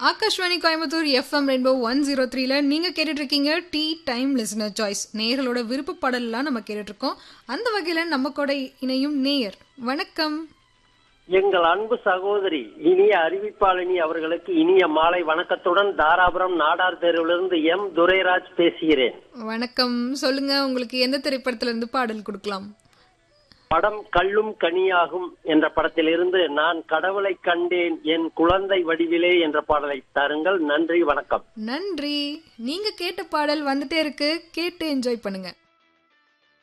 Akashvani Coimbatore FM rainbow one zero த்ரீல நீங்க கேட்டுட்டு இருக்கீங்க டீ டைம் லிசனர் சாய்ஸ் நேயர்களோட விருப்ப பாடல்லாம் நம்ம கேட்டுட்டு இருக்கோம் அந்த வகையில நம்ம கூட இணையும் நேயர் வணக்கம் எங்கள் அன்பு சகோதரி இனிய அறிவிப்பாளினி அவர்களுக்கு இனிய மாலை வணக்கத்துடன் தாராபுரம் நாடார் தெருவிலிருந்து எம் துரைராஜ் பேசுகிறேன் வணக்கம் சொல்லுங்க உங்களுக்கு எந்த திரைப்படத்துல இருந்து பாடல் கொடுக்கலாம் படம் கல்லும் கனியாகும் என்ற படத்திலிருந்து நான் கடவுளை கண்டேன் என் குழந்தை வடிவிலே என்ற பாடலை தாருங்கள் நன்றி வணக்கம் நன்றி நீங்க கேட்ட பாடல் வந்துட்டே இருக்கு கேட்டு என்ஜாய் பண்ணுங்க